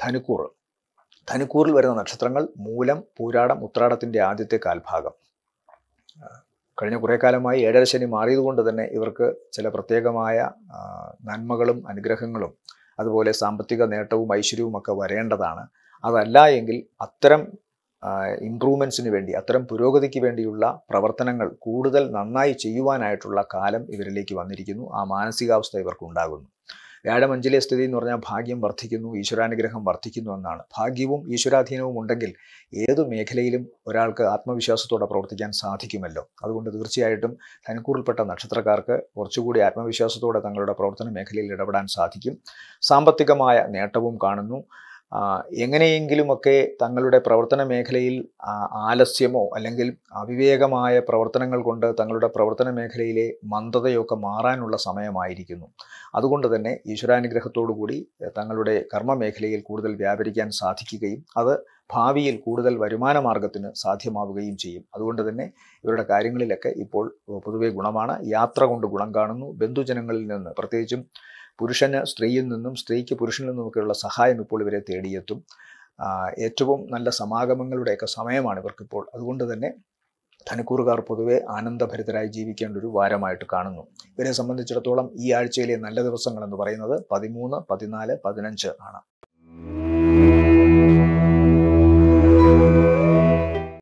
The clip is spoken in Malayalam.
ധനുക്കൂർ ധനുക്കൂറിൽ വരുന്ന നക്ഷത്രങ്ങൾ മൂലം പൂരാടം ഉത്രാടത്തിൻ്റെ ആദ്യത്തെ കാൽഭാഗം ആ, കഴിഞ്ഞ കുറേ കാലമായി ഏഴര ശനി മാറിയതുകൊണ്ട് തന്നെ ഇവർക്ക് ചില പ്രത്യേകമായ ആ, നന്മകളും അനുഗ്രഹങ്ങളും അതുപോലെ സാമ്പത്തിക നേട്ടവും ഐശ്വര്യവും ഒക്കെ വരേണ്ടതാണ് അതല്ല എങ്കിൽ അത്തരം ഇംപ്രൂവ്മെൻറ്റ്സിന് വേണ്ടി അത്തരം പുരോഗതിക്ക് വേണ്ടിയുള്ള പ്രവർത്തനങ്ങൾ കൂടുതൽ നന്നായി ചെയ്യുവാനായിട്ടുള്ള കാലം ഇവരിലേക്ക് വന്നിരിക്കുന്നു ആ മാനസികാവസ്ഥ ഇവർക്കുണ്ടാകുന്നു വ്യാഴം അഞ്ചിലെ സ്ഥിതി എന്ന് പറഞ്ഞാൽ ഭാഗ്യം വർദ്ധിക്കുന്നു ഈശ്വരാനുഗ്രഹം വർദ്ധിക്കുന്നു എന്നാണ് ഭാഗ്യവും ഈശ്വരാധീനവും ഉണ്ടെങ്കിൽ ഏതു മേഖലയിലും ഒരാൾക്ക് ആത്മവിശ്വാസത്തോടെ പ്രവർത്തിക്കാൻ സാധിക്കുമല്ലോ അതുകൊണ്ട് തീർച്ചയായിട്ടും ധനുക്കൂറിൽപ്പെട്ട നക്ഷത്രക്കാർക്ക് കുറച്ചുകൂടി ആത്മവിശ്വാസത്തോടെ തങ്ങളുടെ പ്രവർത്തന മേഖലയിൽ ഇടപെടാൻ സാധിക്കും സാമ്പത്തികമായ നേട്ടവും കാണുന്നു ആ, എങ്ങനെയെങ്കിലുമൊക്കെ തങ്ങളുടെ പ്രവർത്തന മേഖലയിൽ ആ, ആലസ്യമോ അല്ലെങ്കിൽ അവിവേകമായ പ്രവർത്തനങ്ങൾ കൊണ്ട് തങ്ങളുടെ പ്രവർത്തന മേഖലയിലെ മന്ദതയൊക്കെ മാറാനുള്ള സമയമായിരിക്കുന്നു അതുകൊണ്ട് തന്നെ ഈശ്വരാനുഗ്രഹത്തോടുകൂടി തങ്ങളുടെ കർമ്മ മേഖലയിൽ കൂടുതൽ വ്യാപരിക്കാൻ സാധിക്കുകയും അത് ഭാവിയിൽ കൂടുതൽ വരുമാന മാർഗത്തിന് സാധ്യമാവുകയും ചെയ്യും അതുകൊണ്ട് തന്നെ ഇവരുടെ കാര്യങ്ങളിലൊക്കെ ഇപ്പോൾ പൊതുവെ ഗുണമാണ് യാത്ര കൊണ്ട് ഗുണം കാണുന്നു ബന്ധുജനങ്ങളിൽ നിന്ന് പ്രത്യേകിച്ചും പുരുഷന് സ്ത്രീയിൽ നിന്നും സ്ത്രീക്ക് പുരുഷനിൽ നിന്നുമൊക്കെയുള്ള സഹായം ഇപ്പോൾ ഇവരെ തേടിയെത്തും ആ, ഏറ്റവും നല്ല സമാഗമങ്ങളുടെയൊക്കെ സമയമാണ് ഇവർക്കിപ്പോൾ അതുകൊണ്ട് തന്നെ ധനുക്കൂറുകാർ പൊതുവെ ആനന്ദഭരിതരായി ജീവിക്കേണ്ട ഒരു വാരമായിട്ട് കാണുന്നു ഇവരെ സംബന്ധിച്ചിടത്തോളം ഈ ആഴ്ചയിലെ നല്ല ദിവസങ്ങൾ എന്ന് പറയുന്നത് പതിമൂന്ന് പതിനാല് പതിനഞ്ച് ആണ്